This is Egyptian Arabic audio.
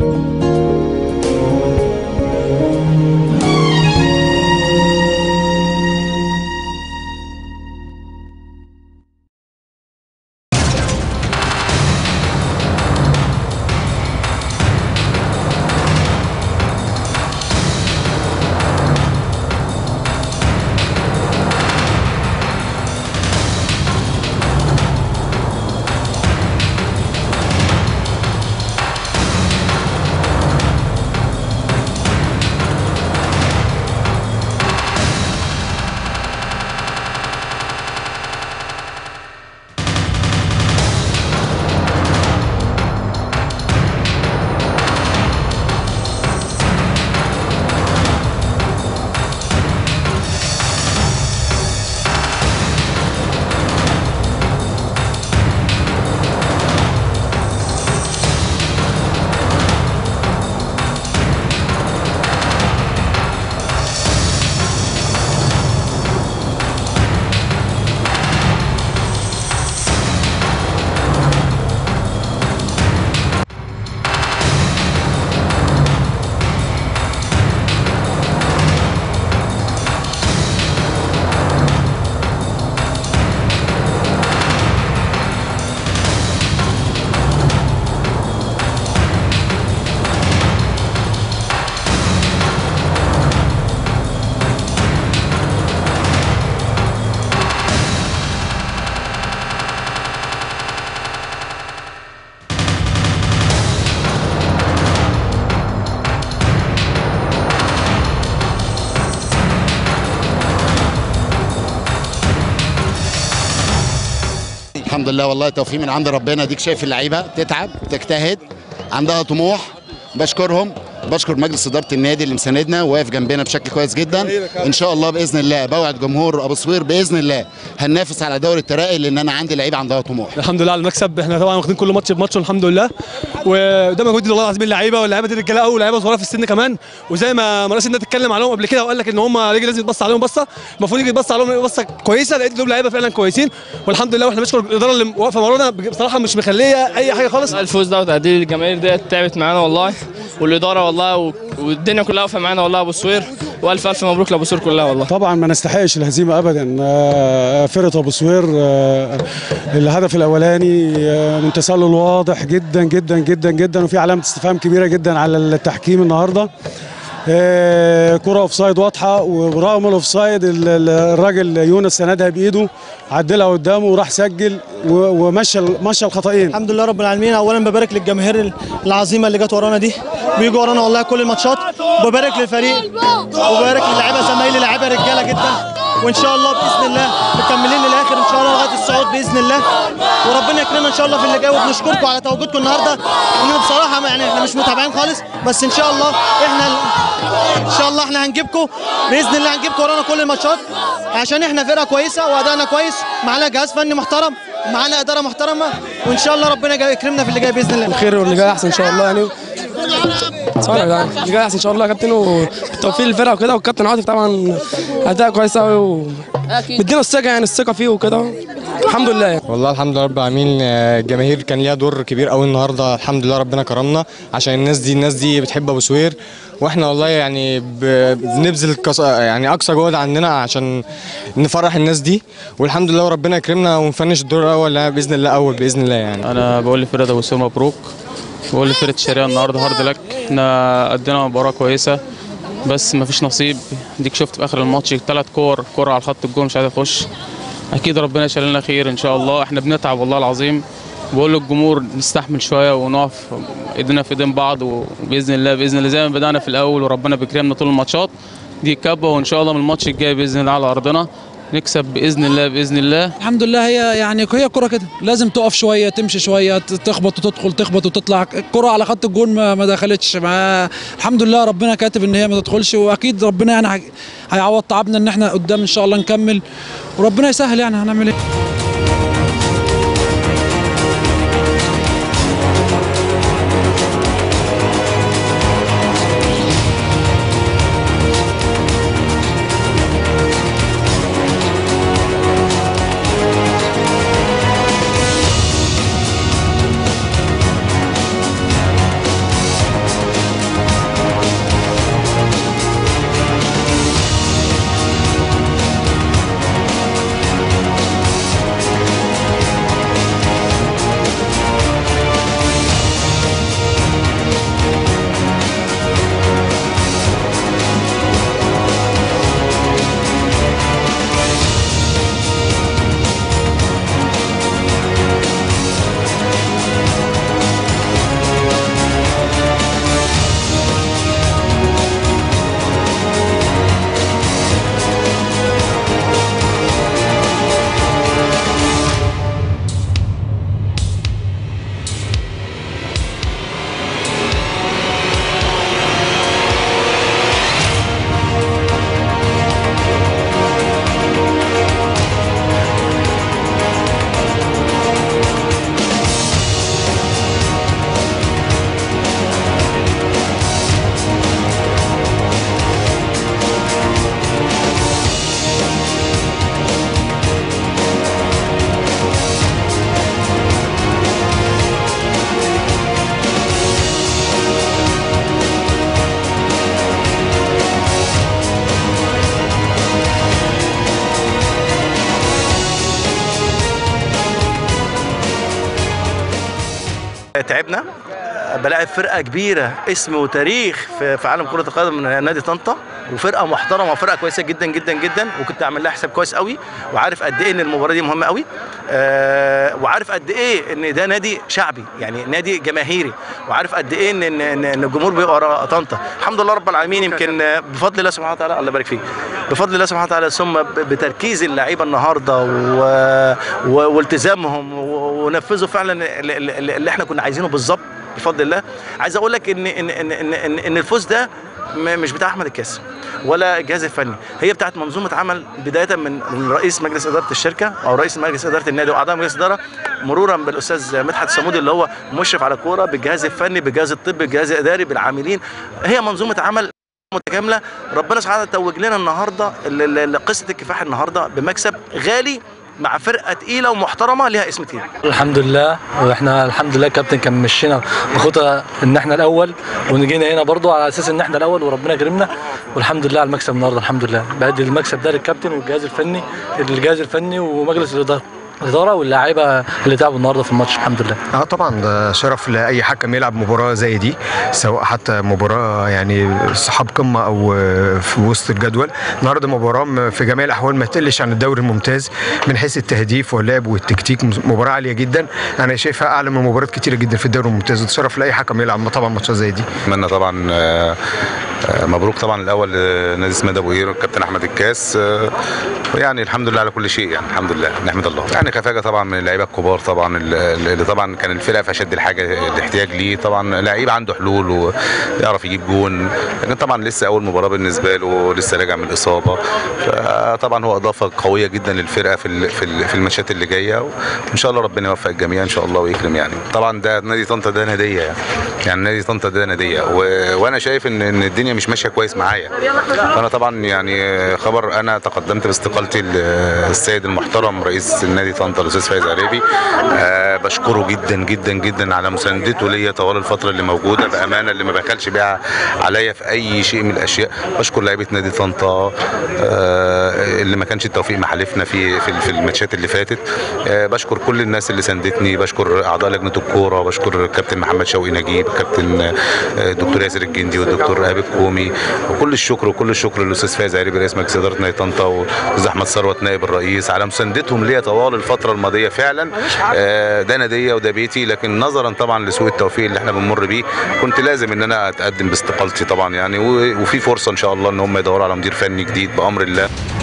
الحمد لله والله توفيق من عند ربنا ديك شايف اللعيبه تتعب تجتهد عندها طموح بشكرهم بشكر مجلس اداره النادي اللي مساندنا وواقف جنبنا بشكل كويس جدا ان شاء الله باذن الله بوعد جمهور ابو صوير باذن الله هننافس على دوري الترقي لان انا عندي لعيبه عندها طموح الحمد لله على المكسب احنا طبعا واخدين كل ماتش بماتش الحمد لله وده مجهود والله العظيم اللعيبه واللعيبه دي رجاله قوي ولاعيبه صغيره في السن كمان وزي ما رئيس النادي اتكلم عليهم قبل كده وقال لك ان هم يجي لازم يتبص عليهم بصه المفروض يجي يتبص عليهم بصه كويسه لقيت دول لعيبه فعلا كويسين والحمد لله واحنا بنشكر الاداره اللي واقفه ورانا بصراحه مش مخليه اي حاجه خالص الفوز ده وتقدير الجماهير ديت تعبت معانا والله والاداره والله و- والدنيا كلها واقفه معانا والله ابو سوير والف الف مبروك لابو سوير كلها والله طبعا ما نستحقش الهزيمه ابدا آه، فرقه ابو سوير آه، الهدف الاولاني آه، من تسلل واضح جدا جدا جدا جدا وفي علامه استفهام كبيره جدا على التحكيم النهارده آه، كرة اوف سايد واضحة ورغم الاوف سايد ال- ال- الراجل يونس سندها بايده عدلها قدامه وراح سجل و- ومشى ال- مشى الخطأين الحمد لله رب العالمين اولا ببارك للجماهير العظيمه اللي جت ورانا دي بيجوا ورانا والله كل الماتشات وببارك للفريق وببارك للاعيبه زمايلي لعيبه رجاله جدا وان شاء الله باذن الله مكملين للاخر ان شاء الله لغايه الصعود باذن الله وربنا يكرمنا ان شاء الله في اللي جاي وبنشكركم على تواجدكم النهارده ان بصراحه ما- يعني احنا مش متابعين خالص بس ان شاء الله احنا ان شاء الله احنا هنجيبكم باذن الله هنجيبكم ورانا كل الماتشات عشان احنا فرقه كويسه وادائنا كويس معانا جهاز فني محترم معانا اداره محترمه وان شاء الله ربنا جاي يكرمنا في اللي جاي باذن الله خير واللي جاي احسن ان شاء الله يعني سواء يا جدعان اللي جاي احسن ان شاء الله يا كابتن والتوفيق للفرقه وكده والكابتن عاطف طبعا اداء كويس قوي ومدينا الثقه يعني الثقه فيه وكده الحمد لله يعني. والله الحمد لله رب العالمين آه، الجماهير كان ليها دور كبير قوي النهارده الحمد لله ربنا كرمنا عشان الناس دي الناس دي بتحب ابو سوير واحنا والله يعني ب- بنبذل كص- يعني اقصى جهد عندنا عشان نفرح الناس دي والحمد لله وربنا يكرمنا ونفنش الدور الاول باذن الله اول باذن الله يعني انا بقول لفرقه ابو سوير مبروك بقول لفرقه الشرقيه النهارده هارد لك احنا قدنا مباراه كويسه بس مفيش نصيب ديك شفت في اخر الماتش ثلاث كور كره على خط الجول مش عايز يخش اكيد ربنا يشيل لنا خير ان شاء الله احنا بنتعب والله العظيم بقول للجمهور نستحمل شويه ونقف ايدينا في ايدين بعض وباذن الله باذن الله زي ما بدانا في الاول وربنا بيكرمنا طول الماتشات دي كبه وان شاء الله من الماتش الجاي باذن الله على ارضنا نكسب باذن الله باذن الله الحمد لله هي يعني هي كرة كده لازم تقف شويه تمشي شويه ت- تخبط وتدخل تخبط وتطلع الكرة على خط الجون ما, ما دخلتش ما الحمد لله ربنا كاتب ان هي ما تدخلش واكيد ربنا يعني هي- هيعوض تعبنا ان احنا قدام ان شاء الله نكمل وربنا يسهل يعني هنعمل ايه بلاعبنا بلاعب فرقه كبيره اسم وتاريخ في, في عالم كره القدم من نادي طنطا وفرقه محترمه وفرقه كويسه جدا جدا جدا وكنت عامل لها حساب كويس قوي وعارف قد ايه ان المباراه دي مهمه قوي آه وعارف قد ايه ان ده نادي شعبي يعني نادي جماهيري وعارف قد ايه ان ان, إن إن الجمهور بيبقى ورا طنطا الحمد لله رب العالمين يمكن آه، بفضل الله سبحانه وتعالى الله يبارك فيك بفضل الله سبحانه وتعالى ثم ب- بتركيز اللعيبه النهارده و... و... والتزامهم و- ونفذوا فعلا ال- ال- ال- اللي احنا كنا عايزينه بالظبط بفضل الله عايز اقول لك ان ان ان ان, إن, إن الفوز ده م- مش بتاع احمد الكاس ولا الجهاز الفني هي بتاعت منظومه عمل بدايه من من رئيس مجلس اداره الشركه او رئيس مجلس اداره النادي واعضاء مجلس الاداره مرورا بالاستاذ مدحت الصمودي اللي هو مشرف على الكوره بالجهاز الفني بالجهاز الطبي بالجهاز الاداري بالعاملين هي منظومه عمل متكامله ربنا سبحانه وتعالى توج لنا النهارده ال- ال- قصه الكفاح النهارده بمكسب غالي مع فرقه تقيله ومحترمه ليها اسم تقيل الحمد لله واحنا الحمد لله الكابتن كان مشينا بخطى ان احنا الاول ونجينا هنا برضو على اساس ان احنا الاول وربنا كرمنا والحمد لله على المكسب النهارده الحمد لله بعد المكسب ده للكابتن والجهاز الفني الجهاز الفني ومجلس الاداره الاداره واللاعيبه اللي تعبوا النهارده في الماتش الحمد لله اه طبعا ده شرف لاي حكم يلعب مباراه زي دي سواء حتى مباراه يعني صحاب قمه او في وسط الجدول النهارده مباراه م- في جميع الاحوال ما تقلش عن الدوري الممتاز من حيث التهديف واللعب والتكتيك مباراه عاليه جدا انا شايفها اعلى من مباريات كتيره جدا في الدوري الممتاز ده شرف لاي حكم يلعب طبعا ماتشات زي دي اتمنى طبعا آه، آه، مبروك طبعا الاول لنادي اسماعيل ابو قير الكابتن احمد الكاس آه، يعني الحمد لله على كل شيء يعني الحمد لله نحمد الله يعني خفاجه طبعا من اللعيبه الكبار طبعا اللي اللي طبعا كان الفرقه في اشد الحاجه الاحتياج ليه طبعا لعيب عنده حلول ويعرف يجيب جون لكن طبعا لسه اول مباراه بالنسبه له لسه راجع من الاصابه فطبعا هو اضافه قويه جدا للفرقه في ال- في ال- في الماتشات اللي جايه وان شاء الله ربنا يوفق الجميع ان شاء الله ويكرم يعني طبعا ده نادي طنطا ده ناديه يعني يعني نادي طنطا ده ناديه و... وانا شايف ان ان الدنيا مش ماشيه كويس معايا فانا طبعا يعني خبر انا تقدمت باستقالتي ل- السيد المحترم رئيس النادي طنطا الاستاذ فايز عريبي أه بشكره جدا جدا جدا على مساندته ليا طوال الفتره اللي موجوده بامانه اللي ما بخلش بيها عليا في اي شيء من الاشياء بشكر لعيبه نادي طنطا أه اللي ما كانش التوفيق محالفنا في في في الماتشات اللي فاتت أه بشكر كل الناس اللي ساندتني بشكر اعضاء لجنه الكوره بشكر الكابتن محمد شوقي نجيب كابتن آه، الدكتور ياسر الجندي والدكتور ايهاب الكومي وكل الشكر وكل الشكر للاستاذ فايز عريبي رئيس مجلس اداره نادي طنطا والاستاذ احمد ثروت نائب الرئيس على مساندتهم ليا طوال الفتره الماضيه فعلا آه، ده ناديه وده بيتي لكن نظرا طبعا لسوء التوفيق اللي احنا بنمر بيه كنت لازم ان انا اتقدم باستقالتي طبعا يعني و- وفي فرصه ان شاء الله ان هم يدوروا على مدير فني جديد بامر الله